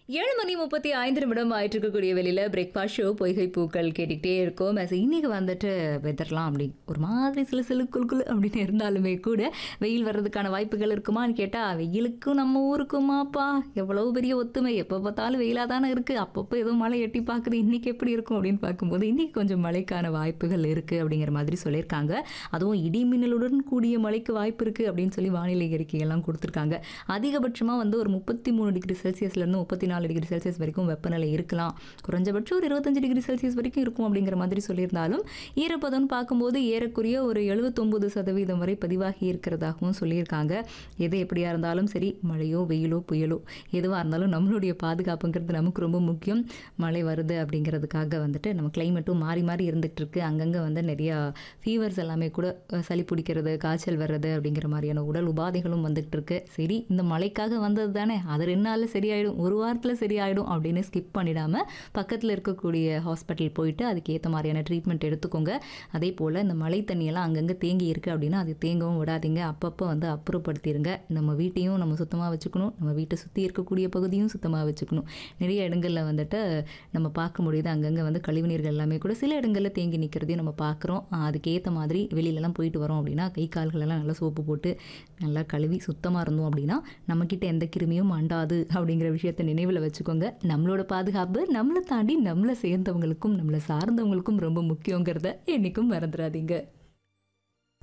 ஏழு மணி முப்பத்தி ஐந்து நிமிடம் ஆயிட்டு இருக்கக்கூடிய வெளியில பிரேக்ஃபாஸ்ட் ஷோ பொய்கை பூக்கள் கேட்டுக்கிட்டே இருக்கோம் as இன்னைக்கு வந்துட்டு வெதர்லாம் அப்படி ஒரு மாதிரி சிலு சிலு குளு குளு அப்படின்னு இருந்தாலுமே கூட வெயில் வர்றதுக்கான வாய்ப்புகள் இருக்குமான்னு கேட்டால் வெயிலுக்கும் நம்ம ஊருக்குமாப்பா எவ்வளவு பெரிய ஒத்துமை எப்போ பார்த்தாலும் வெயிலாக தானே இருக்குது அப்பப்போ ஏதோ மழை எட்டி பார்க்குது இன்னைக்கு எப்படி இருக்கும் அப்படின்னு பார்க்கும்போது இன்னைக்கு கொஞ்சம் மழைக்கான வாய்ப்புகள் இருக்குது அப்படிங்கிற மாதிரி சொல்லியிருக்காங்க அதுவும் இடி மின்னலுடன் கூடிய மழைக்கு வாய்ப்பு இருக்குது அப்படின்னு சொல்லி வானிலை அறிக்கையெல்லாம் கொடுத்துருக்காங்க அதிகபட்சமாக வந்து ஒரு முப்பத்தி மூணு டிகிரி செல்சியஸ்லேருந்து முப்பத்தி நாலு டிகிரி செல்சியஸ் வரைக்கும் வெப்பநிலை இருக்கலாம் குறைஞ்சபட்சம் ஒரு இருபத்தஞ்சு டிகிரி செல்சியஸ் வரைக்கும் இருக்கும் அப்படிங்கிற மாதிரி சொல்லியிருந்தாலும் ஈரப்பதம்னு பார்க்கும்போது ஏறக்குறைய ஒரு எழுபத்தொம்பது சதவீதம் வரை பதிவாகி இருக்கிறதாகவும் சொல்லியிருக்காங்க எது எப்படியா இருந்தாலும் சரி மழையோ வெயிலோ புயலோ எதுவாக இருந்தாலும் நம்மளுடைய பாதுகாப்புங்கிறது நமக்கு ரொம்ப முக்கியம் மழை வருது அப்படிங்கிறதுக்காக வந்துட்டு நம்ம கிளைமேட்டும் மாறி மாறி இருந்துகிட்டு இருக்கு அங்கங்கே வந்து நிறையா ஃபீவர்ஸ் எல்லாமே கூட அஹ், சளி பிடிக்கிறது காய்ச்சல் வர்றது அப்படிங்கிற மாதிரியான உடல் உபாதைகளும் வந்துட்டு இருக்கு சரி இந்த மழைக்காக வந்தது தானே அது ரெண்டு நாளில் சரியாயிடும் ஒரு வாரத்தில் சரியாயிடும் அப்படின்னு ஸ்கிப் பண்ணிடாமல் பக்கத்தில் இருக்கக்கூடிய ஹாஸ்பிட்டல் போயிட்டு அதுக்கு ஏற்ற மாதிரியான ட்ரீட்மெண்ட் எடுத்துக்கோங்க அதே போல் இந்த மழை தண்ணியெல்லாம் அங்கங்கே தேங்கி இருக்குது அப்படின்னா அது தேங்கவும் விடாதீங்க அப்பப்போ வந்து அப்புறப்படுத்திடுங்க நம்ம வீட்டையும் நம்ம சுத்தமாக வச்சுக்கணும் நம்ம வீட்டை சுற்றி இருக்கக்கூடிய பகுதியும் சுத்தமாக வச்சுக்கணும் நிறைய இடங்களில் வந்துட்டு நம்ம பார்க்க முடியுது அங்கங்கே வந்து கழிவுநீர்கள் எல்லாமே கூட சில இடங்களில் தேங்கி நிற்கிறதையும் நம்ம பார்க்குறோம் அதுக்கேற்ற மாதிரி வெளியிலலாம் போயிட்டு வரோம் அப்படின்னா கை கால்களெல்லாம் நல்லா சோப்பு போட்டு நல்லா கழுவி சுத்தமாக இருந்தோம் அப்படின்னா நம்மக்கிட்ட எந்த கிருமியும் அண்டாது அப்படிங்கிற விஷயத்தை நினைவில் வச்சுக்கோங்க நம்மளோட பாதுகாப்பு நம்மளை தாண்டி நம்மளை சேர்ந்தவங்களுக்கும் நம்மளை சார்ந்தவங்களுக்கும் ரொம்ப முக்கியங்கிறத என்றைக்கும் மறந்துடாதீங்க